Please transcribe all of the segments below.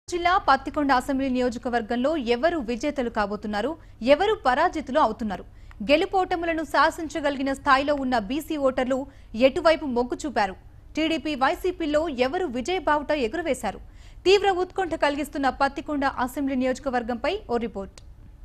జిల్లా పత్తికొండ అసెంబ్లీ నియోజకవర్గంలో ఎవరు విజేతలు కాబోతున్నారు ఎవరు పరాజితులు అవుతున్నారు గెలుపోటములను శాసించగలిగిన స్థాయిలో ఉన్న బీసీ ఓటర్లు ఎటువైపు మొగ్గు చూపారు టీడీపీ వైసీపీలో ఎవరు విజయ బావుట ఎగురవేశారు తీవ్ర ఉత్కంఠ కలిగిస్తున్న పత్తికొండ అసెంబ్లీ నియోజకవర్గంపై ఓ రిపోర్ట్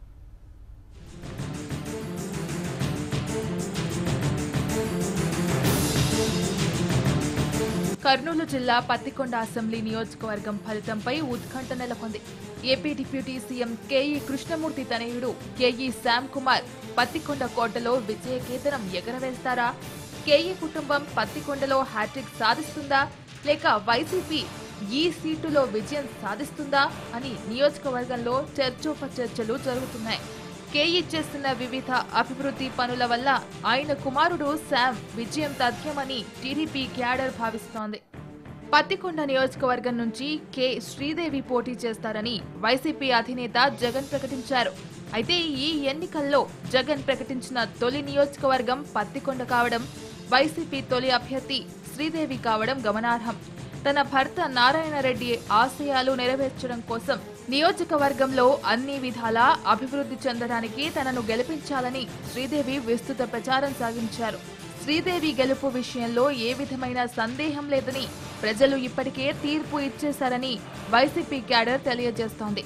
కర్నూలు జిల్లా పత్తికొండ అసెంబ్లీ నియోజకవర్గం ఫలితంపై ఉత్కంఠ నెలకొంది AP deputy CM KE Krishnamurthy తనయుడు కేఈ శ్యామ్ కుమార్ పత్తికొండ కోటలో విజయకేతనం ఎగరవేస్తారా కేఈ కుటుంబం పత్తికొండలో హ్యాట్రిక్ సాధిస్తుందా లేక వైసీపీ ఈ సీటులో విజయం సాధిస్తుందా అని నియోజకవర్గంలో చర్చోపచర్చలు జరుగుతున్నాయి కేఈ చేస్తున్న వివిధ అభివృద్ధి పనుల వల్ల ఆయన కుమారుడు శామ్ విజయం తథ్యమని టీడీపీ క్యాడర్ భావిస్తోంది పత్తికొండ నియోజకవర్గం నుంచి కె శ్రీదేవి పోటీ చేస్తారని వైసీపీ అధినేత జగన్ ప్రకటించారు అయితే ఈ ఎన్నికల్లో జగన్ ప్రకటించిన తొలి నియోజకవర్గం పత్తికొండ కావడం వైసీపీ తొలి అభ్యర్థి శ్రీదేవి కావడం గమనార్హం తన భర్త నారాయణ రెడ్డి ఆశయాలు నెరవేర్చడం కోసం నియోజకవర్గంలో అన్ని విధాలా అభివృద్ధి చెందడానికి తనను గెలిపించాలని శ్రీదేవి విస్తృత ప్రచారం సాగించారు శ్రీదేవి గెలుపు విషయంలో ఏ విధమైన సందేహం లేదని ప్రజలు ఇప్పటికే తీర్పు ఇచ్చేశారని వైసీపీ క్యాడర్ తెలియజేస్తోంది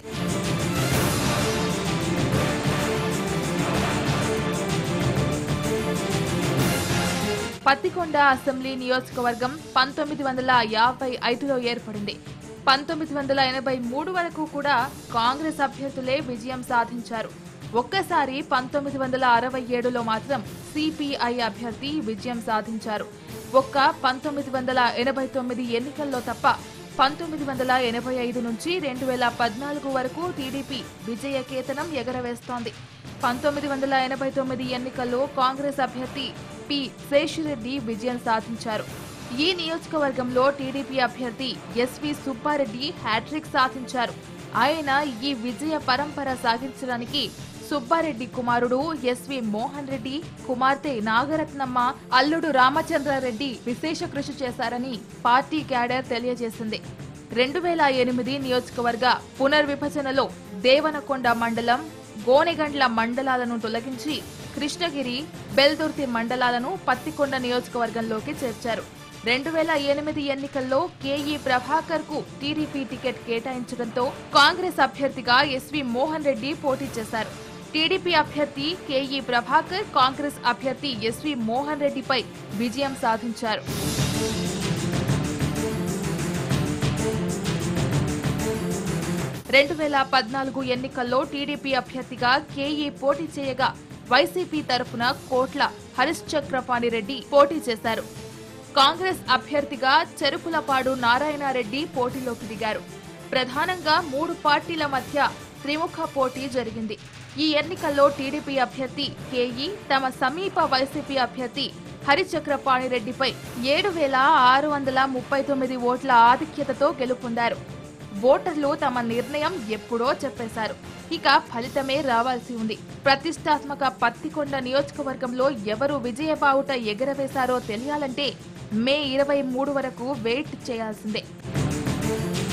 పత్తికొండ అసెంబ్లీ నియోజకవర్గం పంతొమ్మిది వందల యాభై ఐదులో ఏర్పడింది పంతొమ్మిది వందల ఎనభై మూడు వరకు కూడా కాంగ్రెస్ అభ్యర్థులే విజయం సాధించారు ఒక్కసారి పంతొమ్మిది వందల అరవై ఏడులో మాత్రం సిపిఐ అభ్యర్థి విజయం సాధించారు ఒక్క పంతొమ్మిది వందల ఎనభై తొమ్మిది ఎన్నికల్లో తప్ప పంతొమ్మిది వందల ఎనభై ఐదు నుంచి రెండు వేల పద్నాలుగు వరకు టీడీపీ విజయకేతనం ఎగరవేస్తోంది పంతొమ్మిది వందల ఎనభై తొమ్మిది ఎన్నికల్లో కాంగ్రెస్ అభ్యర్థి పి శేషిరెడ్డి విజయం సాధించారు ఈ నియోజకవర్గంలో టీడీపీ అభ్యర్థి ఎస్వి సుబ్బారెడ్డి హ్యాట్రిక్ సాధించారు ఆయన ఈ విజయ పరంపర సాగించడానికి సుబ్బారెడ్డి కుమారుడు ఎస్వి మోహన్ రెడ్డి కుమార్తె నాగరత్నమ్మ అల్లుడు రామచంద్రారెడ్డి విశేష కృషి చేశారని పార్టీ క్యాడర్ తెలియజేసింది రెండు వేల ఎనిమిది నియోజకవర్గ పునర్విభజనలో దేవనకొండ మండలం గోనెగండ్ల మండలాలను తొలగించి కృష్ణగిరి బెల్దుర్తి మండలాలను పత్తికొండ నియోజకవర్గంలోకి చేర్చారు రెండు వేల ఎనిమిది ఎన్నికల్లో కేఈ ప్రభాకర్ కు టీడీపీ టికెట్ కేటాయించడంతో కాంగ్రెస్ అభ్యర్థిగా ఎస్వి మోహన్ రెడ్డి పోటీ చేశారు టీడీపీ అభ్యర్థి కేఈ ప్రభాకర్ కాంగ్రెస్ అభ్యర్థి ఎస్వి మోహన్ రెడ్డిపై విజయం సాధించారు రెండు వేల పద్నాలుగు ఎన్నికల్లో టీడీపీ అభ్యర్థిగా కేఈ పోటీ చేయగా వైసీపీ తరఫున కోట్ల హరిశ్చక్రపాణి రెడ్డి పోటీ చేశారు కాంగ్రెస్ అభ్యర్థిగా చెరుకులపాడు నారాయణరెడ్డి పోటీలోకి దిగారు ప్రధానంగా మూడు పార్టీల మధ్య త్రిముఖ పోటీ జరిగింది ఈ ఎన్నికల్లో టీడీపీ అభ్యర్థి కేఈ తమ సమీప వైసీపీ అభ్యర్థి హరిచక్రపాణి రెడ్డిపై ఏడు వేల ఆరు వందల ముప్పై తొమ్మిది ఓట్ల ఆధిక్యతతో గెలుపొందారు ఓటర్లు తమ నిర్ణయం ఎప్పుడో చెప్పేశారు ఇక ఫలితమే రావాల్సి ఉంది ప్రతిష్టాత్మక పత్తికొండ నియోజకవర్గంలో ఎవరు విజయబావుట ఎగరవేశారో తెలియాలంటే మే ఇరవై మూడు వరకు వెయిట్ చేయాల్సిందే